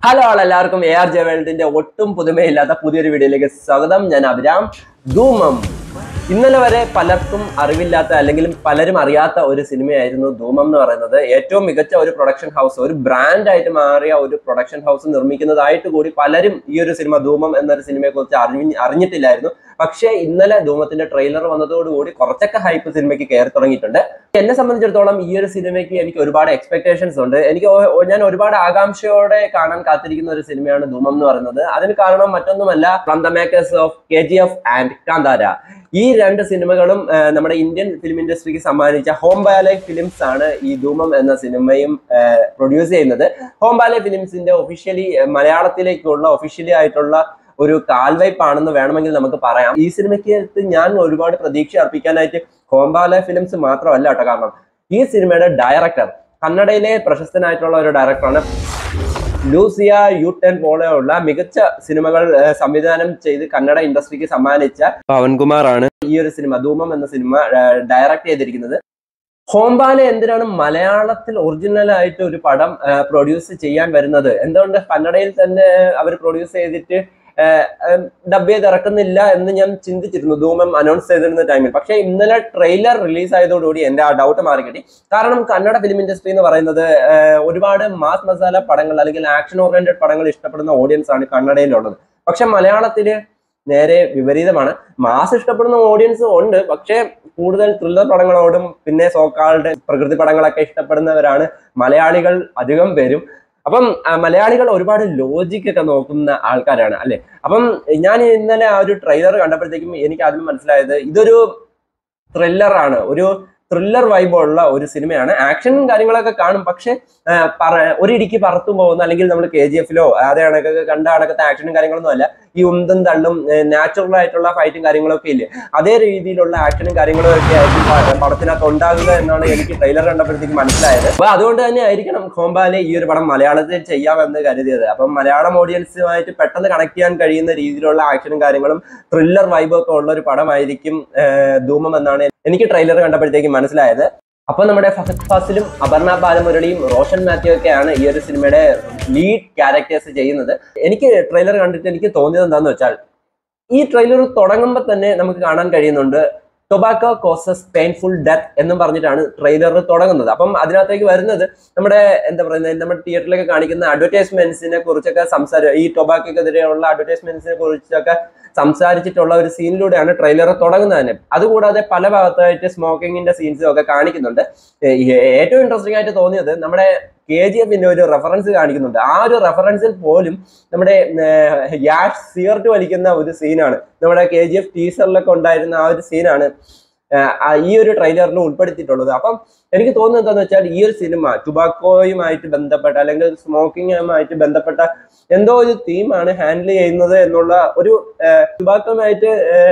Hello ആൾ എല്ലാവർക്കും A R J വേൾഡിന്റെ ഒട്ടും പുതുമയില്ലാത്ത പുതിയൊരു വീഡിയോയിലേക്ക് സ്വാഗതം ഞാൻ അഭിരാം ധൂമം ഇന്നലെ വരെ പലർക്കും അറിവില്ലാത്ത അല്ലെങ്കിൽ പലരും അറിയാത്ത ഒരു സിനിമയായിരുന്നു ധൂമം എന്ന് പറയുന്നത് ഏറ്റവും മികച്ച ഒരു പ്രൊഡക്ഷൻ ഹൗസ് ഒരു ബ്രാൻഡ് ആയിട്ട് മാറിയ ഒരു പ്രൊഡക്ഷൻ ഹൗസ് നിർമ്മിക്കുന്നതായിട്ട് കൂടി പലരും ഈ ഒരു സിനിമ ധൂമം എന്നൊരു സിനിമയെ കുറിച്ച് അറിഞ്ഞ് അറിഞ്ഞിട്ടില്ലായിരുന്നു പക്ഷേ ഇന്നലെ ധൂമത്തിന്റെ ട്രെയിലർ വന്നതോടുകൂടി കുറച്ചൊക്കെ ഹൈപ്പ് സിനിമയ്ക്ക് കയറി തുടങ്ങിയിട്ടുണ്ട് എന്നെ സംബന്ധിച്ചിടത്തോളം ഈ ഒരു സിനിമയ്ക്ക് എനിക്ക് ഒരുപാട് എക്സ്പെക്ടേഷൻസ് ഉണ്ട് എനിക്ക് ഒ- ഒ- ഞാൻ ഒരുപാട് ആകാംക്ഷയോടെ കാണാൻ കാത്തിരിക്കുന്ന ഒരു സിനിമയാണ് ധൂമം എന്ന് പറയുന്നത് അതിന് കാരണം മറ്റൊന്നുമല്ല from the makers of K G F and Kantara ഈ രണ്ട് സിനിമകളും ആ, നമ്മുടെ ഇന്ത്യൻ ഫിലിം ഇൻഡസ്ട്രിക്ക് സമ്മാനിച്ച ഹോം ബാലെ ഫിലിംസ് ആണ് ഈ ധൂമം എന്ന സിനിമയും പ്രൊഡ്യൂസ് ചെയ്യുന്നത് ഹോം ബാലെ ഫിലിംസിന്റെ ഒഫീഷ്യലി മലയാളത്തിലേക്കുള്ള ഒഫീഷ്യലി ആയിട്ടുള്ള ഒരു കാൽവയ്പാണെന്ന് വേണമെങ്കിൽ നമുക്ക് പറയാം ഈ സിനിമയ്ക്ക് ഞാൻ ഒരുപാട് പ്രതീക്ഷ അർപ്പിക്കാനായിട്ട് ഹോംബാല ഫിലിംസ് മാത്രമല്ല കേട്ടോ കാരണം ഈ സിനിമയുടെ ഡയറക്ടർ കന്നഡയിലെ പ്രശസ്തനായിട്ടുള്ള ഒരു ഡയറക്ടറാണ് ലൂസിയ യൂട്ടൻ പോലെയുള്ള മികച്ച സിനിമകൾ ഏഹ്, സംവിധാനം ചെയ്ത് കന്നഡ ഇൻഡസ്ട്രിക്ക് സമ്മാനിച്ച പവൻകുമാർ ആണ് ഈ ഒരു സിനിമ ധൂമം എന്ന സിനിമ ഡയറക്ട് ചെയ്തിരിക്കുന്നത് ഹോംബാല എന്തിനാണ് മലയാളത്തിൽ ഒറിജിനൽ ആയിട്ട് ഒരു പടം പ്രൊഡ്യൂസ് ചെയ്യാൻ വരുന്നത് എന്തുകൊണ്ട് കന്നഡയിൽ തന്നെ അവർ പ്രൊഡ്യൂസ് ചെയ്തിട്ട് ഡബ് ചെയ്ത് ഇറക്കുന്നില്ല എന്ന് ഞാൻ ചിന്തിച്ചിരുന്നു ധൂമം അനൗൺസ് ചെയ്തിരുന്ന ടൈമിൽ പക്ഷേ ഇന്നലെ ട്രെയിലർ റിലീസ് ആയതോടുകൂടി എന്റെ ആ ഡൗട്ട് മാറി കിട്ടി കാരണം കന്നഡ ഫിലിം ഇൻഡസ്ട്രി എന്ന് പറയുന്നത് ആഹ് ഒരുപാട് മാസ് മസാല പടങ്ങൾ അല്ലെങ്കിൽ ആക്ഷൻ ഓറിയന്റഡ് പടങ്ങൾ ഇഷ്ടപ്പെടുന്ന ഓഡിയൻസ് ആണ് കന്നഡയിലുള്ളത് പക്ഷെ മലയാളത്തില് നേരെ വിപരീതമാണ് മാസ് ഇഷ്ടപ്പെടുന്ന ഓഡിയൻസ് ഉണ്ട് പക്ഷേ കൂടുതൽ ത്രില്ലർ പടങ്ങളോടും പിന്നെ സോക്കാളുടെ പ്രകൃതി പടങ്ങളൊക്കെ ഇഷ്ടപ്പെടുന്നവരാണ് മലയാളികൾ അധികം പേരും അപ്പം ആ, മലയാളികൾ ഒരുപാട് ലോജിക് ഒക്കെ നോക്കുന്ന ആൾക്കാരാണ് അല്ലെ അപ്പം ഞാൻ ഇന്നലെ ആ ഒരു ട്രെയിലർ കണ്ടപ്പോഴത്തേക്കും എനിക്ക് ആദ്യം മനസ്സിലായത് ഇതൊരു ത്രില്ലർ ആണ് ഒരു ത്രില്ലർ വൈബുള്ള ഒരു സിനിമയാണ് ആക്ഷനും കാര്യങ്ങളൊക്കെ കാണും പക്ഷെ ആ, പറ- ഒരിടിക്ക് പറത്തു പോകുന്ന അല്ലെങ്കിൽ നമ്മൾ കെ ജി എഫിലോ അതേ കണക്കൊക്കെ കണ്ട കണക്കത്തെ ആക്ഷനും കാര്യങ്ങളൊന്നും അല്ല ഈ ഉന്തും തള്ളും നാച്ചുറൽ ആയിട്ടുള്ള ഫൈറ്റും കാര്യങ്ങളൊക്കെ ഇല്ലേ അതേ രീതിയിലുള്ള ആക്ഷനും കാര്യങ്ങളും ഒക്കെ ആയിരിക്കും പ- പടത്തിനകത്ത് ഉണ്ടാകുക എന്നാണ് എനിക്ക് ട്രെയിലർ കണ്ടപ്പോഴത്തേക്ക് മനസ്സിലായത് അപ്പൊ അതുകൊണ്ട് തന്നെ ആയിരിക്കണം ഹോംബാലെ ഈ ഒരു പടം മലയാളത്തിൽ ചെയ്യാമെന്ന് കരുതിയത് അപ്പം മലയാളം ഓഡിയൻസുമായിട്ട് പെട്ടെന്ന് കണക്ട് ചെയ്യാൻ കഴിയുന്ന രീതിയിലുള്ള ആക്ഷനും കാര്യങ്ങളും ത്രില്ലർ വൈബും ഒക്കെ ഉള്ള ഒരു പടമായിരിക്കും ഏഹ്, ധൂമം എന്നാണ് എനിക്ക് ട്രെയിലർ കണ്ടപ്പോഴത്തേക്കും മനസ്സിലായത് അപ്പൊ നമ്മുടെ ഫഹദ് ഫാസിലും അപർണ ബാലമുരളിയും റോഷൻ മാത്യു ഒക്കെയാണ് ഈ ഒരു സിനിമയുടെ ലീഡ് ക്യാരക്ടേഴ്സ് ചെയ്യുന്നത് എനിക്ക് ട്രെയിലർ കണ്ടിട്ട് എനിക്ക് തോന്നിയത് എന്താന്ന് വെച്ചാൽ ഈ ട്രെയിലർ തുടങ്ങുമ്പോൾ തന്നെ നമുക്ക് കാണാൻ കഴിയുന്നുണ്ട് ടൊബാക്കോ കോസസ് പെയിൻഫുൾ ഡെത്ത് എന്നും പറഞ്ഞിട്ടാണ് ട്രെയിലർ തുടങ്ങുന്നത് അപ്പം അതിനകത്തേക്ക് വരുന്നത് നമ്മുടെ എന്താ പറയുന്നത് നമ്മുടെ തിയേറ്ററിലൊക്കെ കാണിക്കുന്ന അഡ്വർടൈസ്മെന്റ്സിനെ കുറിച്ചൊക്കെ സംസാര ഈ ടൊബാക്കോക്കെതിരെയുള്ള അഡ്വർടൈസ്മെന്റ്സിനെ കുറിച്ചൊക്കെ സംസാരിച്ചിട്ടുള്ള ഒരു സീനിലൂടെയാണ് ട്രെയിലർ തുടങ്ങുന്നത് തന്നെ അതുകൂടാതെ പല ഭാഗത്തായിട്ട് സ്മോക്കിങ്ങിന്റെ സീൻസും ഒക്കെ കാണിക്കുന്നുണ്ട് ഏ- ഈ ഏറ്റവും ഇൻട്രസ്റ്റിംഗ് ആയിട്ട് തോന്നിയത് നമ്മുടെ കെ ജി എഫിന്റെ ഒരു റെഫറൻസ് കാണിക്കുന്നുണ്ട് ആ ഒരു റെഫറൻസിൽ പോലും നമ്മുടെ യാഷ് സിഗരറ്റ് വലിക്കുന്ന ഒരു സീനാണ് നമ്മുടെ കെ ജി എഫ് ടീസറിലൊക്കെ ഉണ്ടായിരുന്ന ആ ഒരു സീനാണ് ഈ ഒരു ട്രെയിലറിൽ ഉൾപ്പെടുത്തിയിട്ടുള്ളത് അപ്പം എനിക്ക് തോന്നുന്നത് എന്താന്ന് വെച്ചാൽ ഈ ഒരു സിനിമ ടുബാക്കോയുമായിട്ട് ബന്ധപ്പെട്ട അല്ലെങ്കിൽ സ്മോക്കിങ്ങുമായിട്ട് ബന്ധപ്പെട്ട എന്തോ ഒരു തീമാണ് ഹാൻഡിൽ ചെയ്യുന്നത് എന്നുള്ള ഒരു ടുബാക്കോയുമായിട്ട്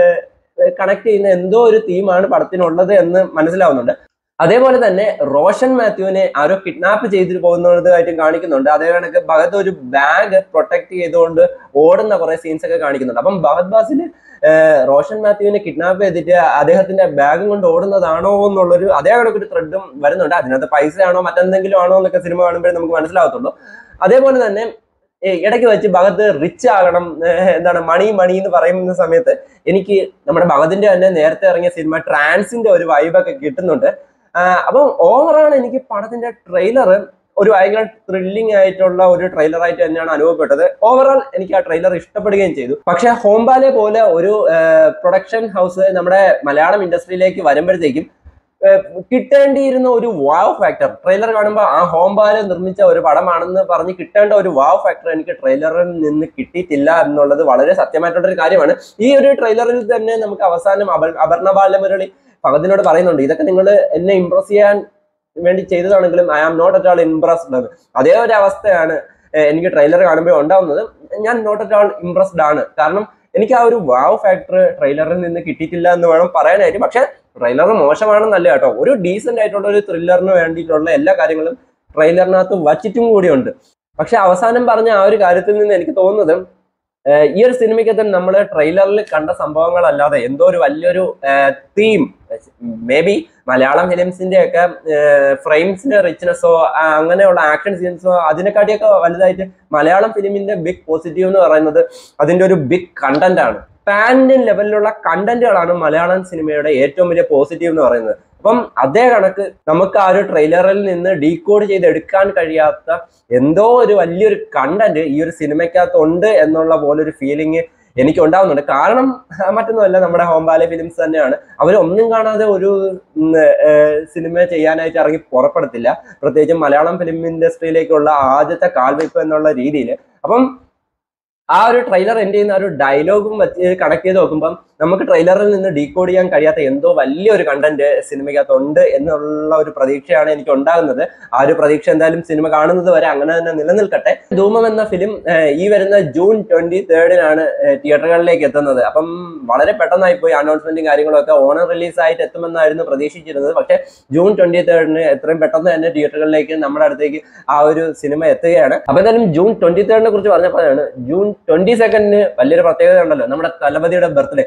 കണക്ട് ചെയ്യുന്ന എന്തോ ഒരു തീമാണ് പടത്തിനുള്ളത് എന്ന് മനസ്സിലാവുന്നുണ്ട് അതേപോലെ തന്നെ റോഷൻ മാത്യുവിനെ ആരോ കിഡ്നാപ്പ് ചെയ്തിട്ട് പോകുന്നതായിട്ടും കാണിക്കുന്നുണ്ട് അതേ കണക്ക് ഭഗത് ഒരു ബാഗ് പ്രൊട്ടക്ട് ചെയ്തുകൊണ്ട് ഓടുന്ന കുറെ സീൻസ് ഒക്കെ കാണിക്കുന്നുണ്ട് അപ്പം ഭഗത് ബാസിന് റോഷൻ മാത്യുവിനെ കിഡ്നാപ്പ് ചെയ്തിട്ട് അദ്ദേഹത്തിന്റെ ബാഗും കൊണ്ട് ഓടുന്നതാണോ എന്നുള്ളൊരു അതേ കണക്കൊരു ത്രെഡും വരുന്നുണ്ട് അതിനകത്ത് പൈസ ആണോ മറ്റെന്തെങ്കിലും ആണോ എന്നൊക്കെ സിനിമ കാണുമ്പോഴേ നമുക്ക് മനസ്സിലാവത്തുള്ളൂ അതേപോലെ തന്നെ ഏ, ഇടയ്ക്ക് വെച്ച് ഭഗത് റിച്ച് ആകണം ഏഹ്, എന്താണ് മണി മണി എന്ന് പറയുന്ന സമയത്ത് എനിക്ക് നമ്മുടെ ഭഗതിന്റെ തന്നെ നേരത്തെ ഇറങ്ങിയ സിനിമ ട്രാൻസിന്റെ ഒരു വൈബൊക്കെ കിട്ടുന്നുണ്ട് ആ, അപ്പം ഓവറാൾ എനിക്ക് പടത്തിന്റെ ട്രെയിലർ ഒരു ഭയങ്കര ത്രില്ലിംഗ് ആയിട്ടുള്ള ഒരു ട്രെയിലർ ആയിട്ട് തന്നെയാണ് അനുഭവപ്പെട്ടത് ഓവറോൾ എനിക്ക് ആ ട്രെയിലർ ഇഷ്ടപ്പെടുകയും ചെയ്തു പക്ഷെ ഹോംബാലെ പോലെ ഒരു പ്രൊഡക്ഷൻ ഹൗസ് നമ്മുടെ മലയാളം ഇൻഡസ്ട്രിയിലേക്ക് വരുമ്പോഴത്തേക്കും ഏഹ് കിട്ടേണ്ടിയിരുന്ന ഒരു വാവ് ഫാക്ടർ ട്രെയിലർ കാണുമ്പോൾ ആ ഹോംബാല നിർമ്മിച്ച ഒരു പടമാണെന്ന് പറഞ്ഞ് കിട്ടേണ്ട ഒരു വാവ് ഫാക്ടർ എനിക്ക് ട്രെയിലറിൽ നിന്ന് കിട്ടിയിട്ടില്ല എന്നുള്ളത് വളരെ സത്യമായിട്ടുള്ള ഒരു കാര്യമാണ് ഈ ഒരു ട്രെയിലറിൽ തന്നെ നമുക്ക് അവസാനം അപർ- അപർണ ബാലമുരളി ഭഗതിനോട് പറയുന്നുണ്ട് ഇതൊക്കെ നിങ്ങൾ എന്നെ ഇംപ്രസ് ചെയ്യാൻ വേണ്ടി ചെയ്തതാണെങ്കിലും I am not at all impressed എന്ന് അതേ ഒരു അവസ്ഥയാണ് ഏഹ് എനിക്ക് ട്രെയിലർ കാണുമ്പോൾ ഉണ്ടാവുന്നത് ഞാൻ നോട്ട് അറ്റ് ആൾ ഇംപ്രസ്ഡ് ആണ് കാരണം എനിക്ക് ആ ഒരു വാവ് ഫാക്ടർ ട്രെയിലറിൽ നിന്ന് കിട്ടിയിട്ടില്ല എന്ന് വേണം പറയാനായിട്ട് പക്ഷെ ട്രെയിലർ മോശമാണെന്നല്ല കേട്ടോ ഒരു ഡീസെന്റ് ആയിട്ടുള്ള ഒരു ത്രില്ലറിന് വേണ്ടിയിട്ടുള്ള എല്ലാ കാര്യങ്ങളും ട്രെയിലറിനകത്ത് വച്ചിട്ടും കൂടിയുണ്ട് പക്ഷെ അവസാനം പറഞ്ഞ ആ ഒരു കാര്യത്തിൽ നിന്ന് എനിക്ക് തോന്നുന്നത് ഏഹ് ഈ ഒരു സിനിമയ്ക്കകത്ത് നമ്മൾ ട്രെയിലറിൽ കണ്ട സംഭവങ്ങളല്ലാതെ എന്തോ ഒരു വലിയൊരു തീം മേ ബി മലയാളം ഫിലിംസിന്റെ ഒക്കെ ഫ്രെയിംസിന്റെ റിച്ച്നെസ്സോ അങ്ങനെയുള്ള ആക്ഷൻ സീൻസോ അതിനെക്കാട്ടിയൊക്കെ വലുതായിട്ട് മലയാളം ഫിലിമിന്റെ ബിഗ് പോസിറ്റീവ് എന്ന് പറയുന്നത് അതിന്റെ ഒരു ബിഗ് കണ്ടന്റ് ആണ് പാൻ ഇന്ത്യൻ ലെവലിലുള്ള കണ്ടന്റുകളാണ് മലയാളം സിനിമയുടെ ഏറ്റവും വലിയ പോസിറ്റീവ് എന്ന് പറയുന്നത് അപ്പം അതേ കണക്ക് നമുക്ക് ആ ഒരു ട്രെയിലറിൽ നിന്ന് ഡീകോഡ് ചെയ്ത് എടുക്കാൻ കഴിയാത്ത എന്തോ ഒരു വലിയൊരു കണ്ടന്റ് ഈ ഒരു സിനിമയ്ക്കകത്ത് ഉണ്ട് എന്നുള്ള പോലൊരു ഫീലിംഗ് എനിക്ക് ഉണ്ടാവുന്നുണ്ട് കാരണം മറ്റൊന്നുമല്ല നമ്മുടെ ഹോംബാലെ ഫിലിംസ് തന്നെയാണ് അവർ ഒന്നും കാണാതെ ഒരു ഉം, ഏർ, സിനിമ ചെയ്യാനായിട്ട് ഇറങ്ങി പുറപ്പെടത്തില്ല പ്രത്യേകിച്ചും മലയാളം ഫിലിം ഇൻഡസ്ട്രിയിലേക്കുള്ള ആദ്യത്തെ കാൽവയ്പ് എന്നുള്ള രീതിയിൽ അപ്പം ആ ഒരു ട്രെയിലർ എൻ്റെ ചെയ്യുന്ന ആ ഒരു ഡയലോഗും വെച്ച് കണക്ട് ചെയ്ത് നോക്കുമ്പം നമുക്ക് ട്രെയിലറിൽ നിന്ന് ഡീകോഡ് ചെയ്യാൻ കഴിയാത്ത എന്തോ വലിയൊരു കണ്ടന്റ് സിനിമയ്ക്കകത്ത് ഉണ്ട് എന്നുള്ള ഒരു പ്രതീക്ഷയാണ് എനിക്ക് ഉണ്ടാകുന്നത് ആ ഒരു പ്രതീക്ഷ എന്തായാലും സിനിമ കാണുന്നത് വരെ അങ്ങനെ തന്നെ നിലനിൽക്കട്ടെ ധൂമം എന്ന ഫിലിം ഈ വരുന്ന ജൂൺ ട്വന്റി തേർഡിനാണ് തിയേറ്ററുകളിലേക്ക് എത്തുന്നത് അപ്പം വളരെ പെട്ടെന്നായി പോയി അനൗൺസ്മെന്റും കാര്യങ്ങളൊക്കെ ഓണം റിലീസായിട്ട് എത്തുമെന്നായിരുന്നു പ്രതീക്ഷിച്ചിരുന്നത് പക്ഷേ ജൂൺ ട്വന്റി തേർഡിന് എത്രയും പെട്ടെന്ന് തന്നെ തിയേറ്ററുകളിലേക്ക് നമ്മുടെ അടുത്തേക്ക് ആ ഒരു സിനിമ എത്തുകയാണ് അപ്പൊ എന്തായാലും ജൂൺ ട്വന്റി തേർഡിനെ കുറിച്ച് പറഞ്ഞപ്പോഴാണ് ജൂൺ ട്വന്റി സെക്കൻഡിന് വലിയൊരു പ്രത്യേകത ഉണ്ടല്ലോ നമ്മുടെ തലപതിയുടെ ബർത്ത്ഡേ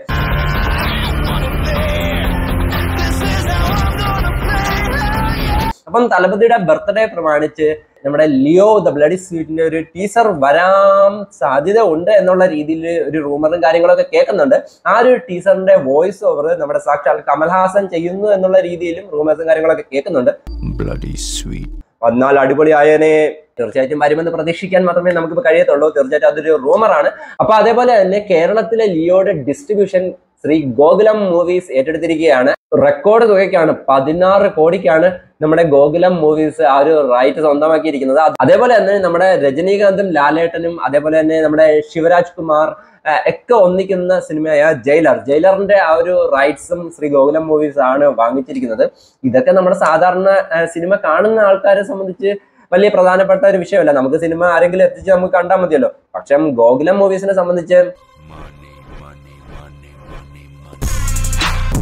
അപ്പം തലപതിയുടെ ബർത്ത്ഡേ പ്രമാണിച്ച് നമ്മുടെ ലിയോ ദ ബ്ലഡി സ്വീറ്റിന്റെ ഒരു ടീസർ വരാൻ സാധ്യത ഉണ്ട് എന്നുള്ള രീതിയിൽ ഒരു റൂമറും കാര്യങ്ങളൊക്കെ കേൾക്കുന്നുണ്ട് ആ ഒരു ടീസറിന്റെ വോയിസ് ഓവർ നമ്മുടെ സാക്ഷാൽ കമൽഹാസൻ ചെയ്യുന്നു എന്നുള്ള രീതിയിലും റൂമേഴ്സും കാര്യങ്ങളൊക്കെ കേൾക്കുന്നുണ്ട് bloody sweet. വന്നാൽ അടിപൊളിയായനെ തീർച്ചയായിട്ടും വരുമെന്ന് പ്രതീക്ഷിക്കാൻ മാത്രമേ നമുക്കിപ്പോൾ കഴിയത്തുള്ളൂ തീർച്ചയായിട്ടും അതൊരു റൂമറാണ് അപ്പൊ അതേപോലെ തന്നെ കേരളത്തിലെ ലിയോയുടെ ഡിസ്ട്രിബ്യൂഷൻ ശ്രീ ഗോകുലം മൂവീസ് ഏറ്റെടുത്തിരിക്കുകയാണ് റെക്കോർഡ് തുകയ്ക്കാണ് പതിനാറ് കോടിക്കാണ് നമ്മുടെ ഗോകുലം മൂവീസ് ആ ഒരു റൈറ്റ് സ്വന്തമാക്കിയിരിക്കുന്നത് അത് അതേപോലെ തന്നെ നമ്മുടെ രജനീകാന്തും ലാലേട്ടനും അതേപോലെ തന്നെ നമ്മുടെ ശിവരാജ് കുമാർ ആ, ഒക്കെ ഒന്നിക്കുന്ന സിനിമയായ ജയിലർ ജയിലറിന്റെ ആ ഒരു റൈറ്റ്സും ശ്രീ ഗോകുലം മൂവീസ് ആണ് വാങ്ങിച്ചിരിക്കുന്നത് ഇതൊക്കെ നമ്മുടെ സാധാരണ ആ, സിനിമ കാണുന്ന ആൾക്കാരെ സംബന്ധിച്ച് വലിയ പ്രധാനപ്പെട്ട ഒരു വിഷയമല്ല നമുക്ക് സിനിമ ആരെങ്കിലും എത്തിച്ച് നമുക്ക് കണ്ടാൽ മതിയല്ലോ പക്ഷെ ഗോകുലം മൂവീസിനെ സംബന്ധിച്ച് Money, money, money, money, money.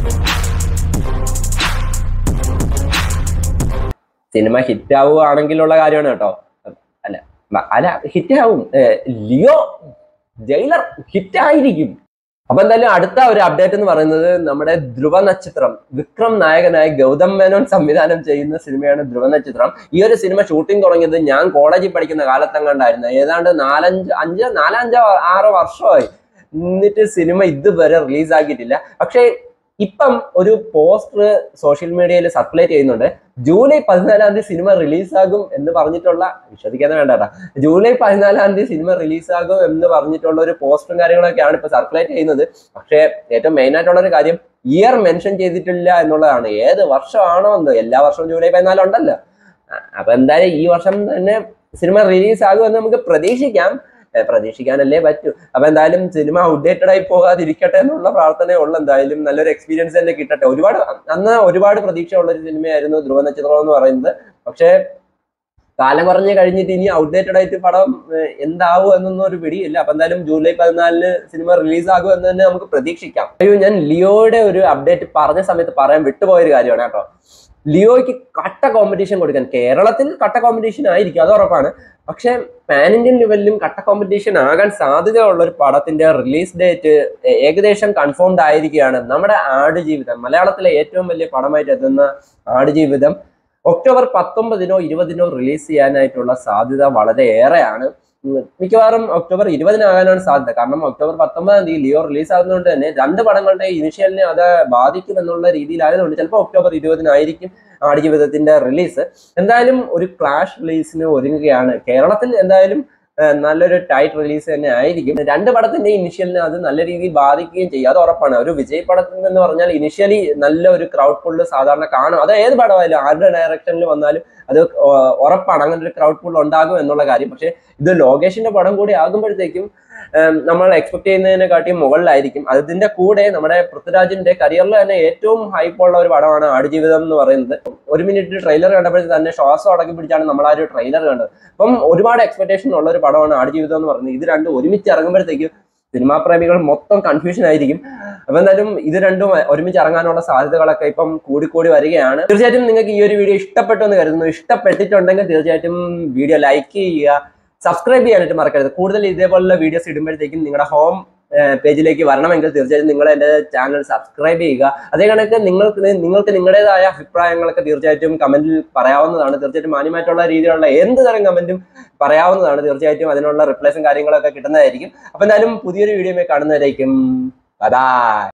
സിനിമ ഹിറ്റ് ആവുകയാണെങ്കിലുള്ള കാര്യമാണ് കേട്ടോ അല്ല മ- അല്ല ഹിറ്റ് ആവും ഏ, ലിയോ ജയിലർ ഹിറ്റ് ആയിരിക്കും അപ്പൊ എന്തായാലും അടുത്ത ഒരു അപ്ഡേറ്റ് എന്ന് പറയുന്നത് നമ്മുടെ ധ്രുവ നക്ഷത്രം വിക്രം നായകനായ ഗൗതം മേനോൻ സംവിധാനം ചെയ്യുന്ന സിനിമയാണ് ധ്രുവ നക്ഷത്രം ഈ ഒരു സിനിമ ഷൂട്ടിംഗ് തുടങ്ങിയത് ഞാൻ കോളേജിൽ പഠിക്കുന്ന കാലത്തെങ്ങാണ്ടായിരുന്നു ഏതാണ്ട് നാലഞ്ച് അഞ്ച് നാലഞ്ചോ ആറോ വർഷമായി എന്നിട്ട് സിനിമ ഇതുവരെ റിലീസ് ആക്കിയിട്ടില്ല പക്ഷേ ഇപ്പം ഒരു പോസ്റ്റർ സോഷ്യൽ മീഡിയയിൽ സർക്കുലേറ്റ് ചെയ്യുന്നുണ്ട് ജൂലൈ പതിനാലാം തീയതി സിനിമ റിലീസാകും എന്ന് പറഞ്ഞിട്ടുള്ള വിശ്വസിക്കാതെ വേണ്ട കേട്ടോ ജൂലൈ പതിനാലാം തീയതി സിനിമ റിലീസാകും എന്ന് പറഞ്ഞിട്ടുള്ള ഒരു പോസ്റ്ററും കാര്യങ്ങളൊക്കെയാണ് ഇപ്പൊ സർക്കുലേറ്റ് ചെയ്യുന്നത് പക്ഷേ ഏറ്റവും മെയിൻ ആയിട്ടുള്ള ഒരു കാര്യം ഇയർ മെൻഷൻ ചെയ്തിട്ടില്ല എന്നുള്ളതാണ് ഏത് വർഷമാണോ എന്ന് എല്ലാ വർഷവും ജൂലൈ പതിനാലുണ്ടല്ലോ അ- അപ്പൊ എന്തായാലും ഈ വർഷം തന്നെ സിനിമ റിലീസ് ആകുമെന്ന് നമുക്ക് പ്രതീക്ഷിക്കാം ഏ, പ്രതീക്ഷിക്കാനല്ലേ പറ്റൂ അപ്പൊ എന്തായാലും സിനിമ ഔട്ട്ഡേറ്റഡ് ആയി പോകാതിരിക്കട്ടെ എന്നുള്ള പ്രാർത്ഥനയേ ഉള്ളൂ എന്തായാലും നല്ലൊരു എക്സ്പീരിയൻസ് തന്നെ കിട്ടട്ടെ ഒരുപാട് അന്ന് ഒരുപാട് പ്രതീക്ഷയുള്ള ഒരു സിനിമയായിരുന്നു ധ്രുവ നക്ഷത്രം എന്ന് പറയുന്നത് പക്ഷേ കാലം കുറഞ്ഞ് കഴിഞ്ഞിട്ട് ഇനി ഔട്ട്ഡേറ്റഡ് ആയിട്ട് പടം ഏഹ്, എന്താവും എന്നൊന്നും ഒരു പിടിയില്ല അപ്പൊ എന്തായാലും ജൂലൈ പതിനാലിന് സിനിമ റിലീസ് ആകും എന്ന് തന്നെ നമുക്ക് പ്രതീക്ഷിക്കാം അയ്യോ ഞാൻ ലിയോയുടെ ഒരു അപ്ഡേറ്റ് പറഞ്ഞ സമയത്ത് പറയാൻ വിട്ടുപോയൊരു കാര്യമാണ് കേട്ടോ ലിയോയ്ക്ക് കട്ട കോമ്പറ്റീഷൻ കൊടുക്കാൻ കേരളത്തിൽ കട്ട കോമ്പറ്റീഷൻ ആയിരിക്കും അത് ഉറപ്പാണ് പക്ഷെ പാൻ ഇന്ത്യൻ ലെവലിലും കട്ട കോമ്പറ്റീഷൻ ആകാൻ സാധ്യതയുള്ള ഒരു പടത്തിന്റെ റിലീസ് ഡേറ്റ് ഏകദേശം കൺഫേംഡ് ആയിരിക്കുകയാണ് നമ്മുടെ ആടുജീവിതം മലയാളത്തിലെ ഏറ്റവും വലിയ പടമായിട്ട് എത്തുന്ന ആടുജീവിതം ഒക്ടോബർ പത്തൊമ്പതിനോ ഇരുപതിനോ റിലീസ് ചെയ്യാനായിട്ടുള്ള സാധ്യത വളരെ ഏറെയാണ് ഉം, മിക്കവാറും ഒക്ടോബർ ഇരുപതിനാകാനാണ് സാധ്യത കാരണം ഒക്ടോബർ പത്തൊമ്പതാം തീയതി ലിയോ റിലീസ് ആകുന്നതുകൊണ്ട് തന്നെ രണ്ട് പടങ്ങളുടെ ഇനിഷ്യലിനെ അത് ബാധിക്കും എന്നുള്ള രീതിയിലായതുകൊണ്ട് ചിലപ്പോൾ ഒക്ടോബർ ഇരുപതിനായിരിക്കും ആടുജീവിതത്തിന്റെ റിലീസ് എന്തായാലും ഒരു ക്ലാഷ് റിലീസിന് ഒരുങ്ങുകയാണ് കേരളത്തിൽ എന്തായാലും ആ, നല്ലൊരു ടൈറ്റ് റിലീസ് തന്നെ ആയിരിക്കും രണ്ട് പടത്തിന്റെ ഇനിഷ്യലിനെ അത് നല്ല രീതിയിൽ ബാധിക്കുകയും ചെയ്യും അത് ഉറപ്പാണ് ഒരു വിജയ് പടത്തിൽ എന്ന് പറഞ്ഞാൽ ഇനിഷ്യലി നല്ല ഒരു ക്രൗഡ് പുള്ള് സാധാരണ കാണും അത് ഏത് പടമായാലും ആരുടെ ഡയറക്ഷനിൽ വന്നാലും അത് ഉ- ഉറപ്പാണ് അങ്ങനെ ഒരു ക്രൗഡ് പുൾ ഉണ്ടാകും എന്നുള്ള കാര്യം പക്ഷേ ഇത് ലോകേഷിന്റെ പടം കൂടി ആകുമ്പോഴത്തേക്കും ഉം, നമ്മൾ എക്സ്പെക്ട് ചെയ്യുന്നതിനെക്കാട്ടിയും മുകളിലായിരിക്കും അതിന്റെ കൂടെ നമ്മുടെ പൃഥ്വിരാജിന്റെ കരിയറിൽ തന്നെ ഏറ്റവും ഹൈപ്പ് ഉള്ള ഒരു പടമാണ് ആടുജീവിതം എന്ന് പറയുന്നത് ഒരു മിനിറ്റ് ട്രെയിലർ കണ്ടപ്പോഴത്തേക്ക് തന്നെ ശ്വാസം അടക്കി പിടിച്ചാണ് നമ്മൾ ആ ഒരു ട്രെയിലർ കണ്ടത് അപ്പം ഒരുപാട് എക്സ്പെക്ടേഷൻ ഉള്ള ഒരു പടമാണ് ആടുജീവിതം എന്ന് പറയുന്നത് ഇത് രണ്ടും ഒരുമിച്ച് ഇറങ്ങുമ്പോഴത്തേക്കും സിനിമാ പ്രേമികൾ മൊത്തം കൺഫ്യൂഷൻ ആയിരിക്കും അപ്പൊ എന്തായാലും ഇത് രണ്ടും ഒരുമിച്ച് ഇറങ്ങാനുള്ള സാധ്യതകളൊക്കെ ഇപ്പം കൂടിക്കൂടി വരികയാണ് തീർച്ചയായിട്ടും നിങ്ങൾക്ക് ഈ ഒരു വീഡിയോ ഇഷ്ടപ്പെട്ടു എന്ന് കരുതുന്നു ഇഷ്ടപ്പെട്ടിട്ടുണ്ടെങ്കിൽ തീർച്ചയായിട്ടും വീഡിയോ ലൈക്ക് ചെയ്യുക സബ്സ്ക്രൈബ് ചെയ്യാനായിട്ട് മറക്കരുത് കൂടുതൽ ഇതേപോലുള്ള വീഡിയോസ് ഇടുമ്പോഴത്തേക്കും നിങ്ങളുടെ ഹോം പേജിലേക്ക് വരണമെങ്കിൽ തീർച്ചയായും നിങ്ങൾ എൻ്റെ ചാനൽ സബ്സ്ക്രൈബ് ചെയ്യുക അതേ കണക്ക് നിങ്ങൾക്ക് നിങ്ങൾക്ക് നിങ്ങളുടേതായ അഭിപ്രായങ്ങളൊക്കെ തീർച്ചയായിട്ടും കമന്റിൽ പറയാവുന്നതാണ് തീർച്ചയായിട്ടും മാന്യമായിട്ടുള്ള രീതിയിലുള്ള എന്ത് തരം കമന്റും പറയാവുന്നതാണ് തീർച്ചയായിട്ടും അതിനുള്ള റിപ്ലൈസും കാര്യങ്ങളൊക്കെ കിട്ടുന്നതായിരിക്കും അപ്പൊ എന്തായാലും പുതിയൊരു വീഡിയോ കാണുന്നവരേക്കും ബൈ